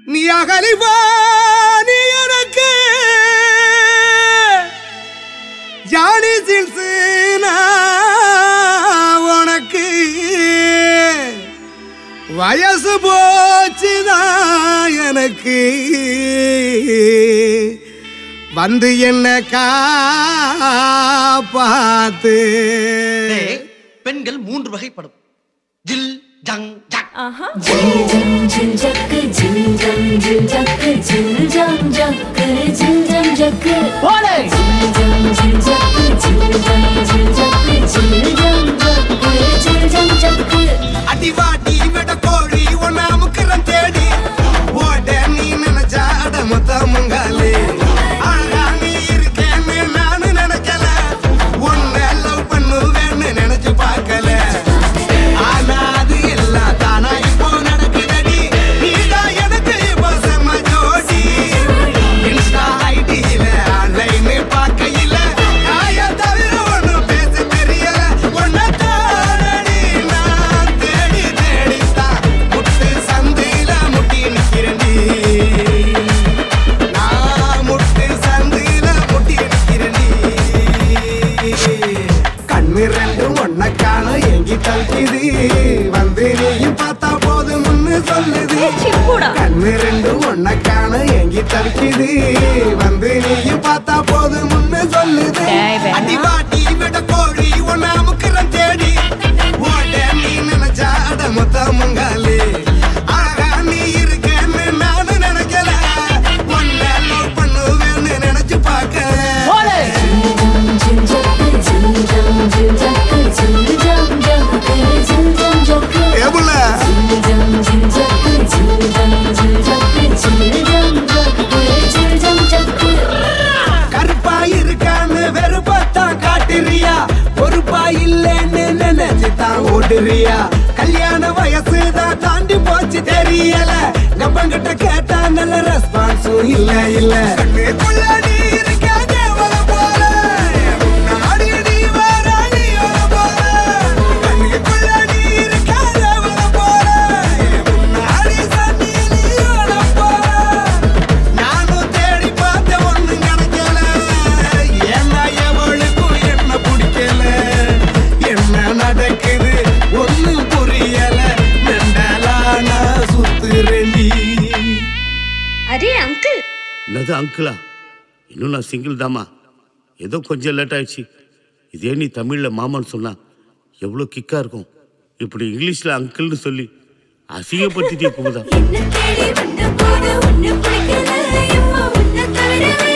நீ அகலிவா நீ எனக்கு ஜானி சில்ஸ் உனக்கு வயசு போச்சுதான் எனக்கு வந்து என்ன காப்பாத்து டேய், பெண்கள் மூன்று வகைப்படும் ஜில் ஜங் ஜக் झिल झम झिल जक झिल झम झिल जक झिल झम जक झिल झम जक झिल झम झिल जक झिल झम झिल जक झिल झम जक झिल झम जक அடிவாடி விட கோழி உன்ன அமுக்கிறன் தேடி ஓட நீ நினைச்சா அட மொத்த முங்காலே அழகா நீ இருக்கேன்னு நானு நினைக்கல உன்னை லவ் பண்ணுவேன்னு நினைச்சு பார்க்கல ஆனா அது எல்லாம் தானா இப்போ நடக்குதடி நீதான் எனக்கு இப்போ செம்ம ஜோடி இன்ஸ்டா ஐடியில ஆன்லைன் பார்க்கையில ஆய தவிர ஒண்ணும் பேச தெரியல உன்னை தானடி நான் தேடி தேடித்தான் முட்டு சந்தில முட்டி நிக்கிறேன்டி நான் முட்டு சந்தில முட்டி நிக்கிறேன்டி கண்ணு ரெண்டும் ஒன்ன காண எங்கி தவிக்குது வந்து நீயும் பார்த்தா போதும் முன்னு சொல்லுது கண்ணு ரெண்டும் ஒன்ன காண எங்கி தவிக்குது வந்து நீயும் பார்த்தா போதும் முன்னு சொல்லுது அடி வாட்டி விட கோழி உன்ன அமுக்கிறன் தேடி ஓட நீ நினைச்சா அட மொத்த முங்காலே அழகா நீ இருக்கேன்னு நானும் நினைக்கல உன்னை love பண்ணுவேன்னு நினைச்சு பார்க்கல झिल झम झिल जक झिल झम झिल जक झिल झम जक झिल झम जक ஏபுல झिल झम झिल जक झिल झम झिल जक झिल झम जक झिल झम जक கருப்பா இருக்கான்னு வெறுப்பத்தான் காட்டுறியா பொறுப்பா இல்லைன்னு நினைச்சுதான் ஓடுறியா கல்யாண வயசு தான் தாண்டி போச்சு தெரியல கப்பங்கிட்ட கேட்டா நல்ல ரெஸ்பான்ஸும் இல்ல இல்ல கண்ணுக்குள்ள நீ இருக்க தேவதை போல முன்னாடி நீ வர அழியோட போல கண்ணுக்குள்ள நீ இருக்க தேவதை போல முன்னாடி சன்னி நீயோட போல நானும் தேடி பார்த்த ஒண்ணு கிடைக்கல ஏன்னா எவளுக்கும் என்ன பிடிக்கல என்ன நடக்குது ஒண்ணும் புரியல மெண்டலா நான் சுத்துறேன்டி அரே அங்கிள் என்னது அங்கிளா இன்னும் நான் சிங்கிள் தாம்மா ஏதோ கொஞ்சம் லேட் ஆயிடுச்சு இதே நீ தமிழில் மாமான்னு சொன்னா எவ்வளோ கிக்கா இருக்கும் இப்படி இங்கிலீஷில் அங்கிள்னு சொல்லி அசிங்கப்படுத்திட்டே குமுதா என்ன தேடி வந்த போது ஒண்ணு பிடிக்கல இப்போ உன்னை தவிர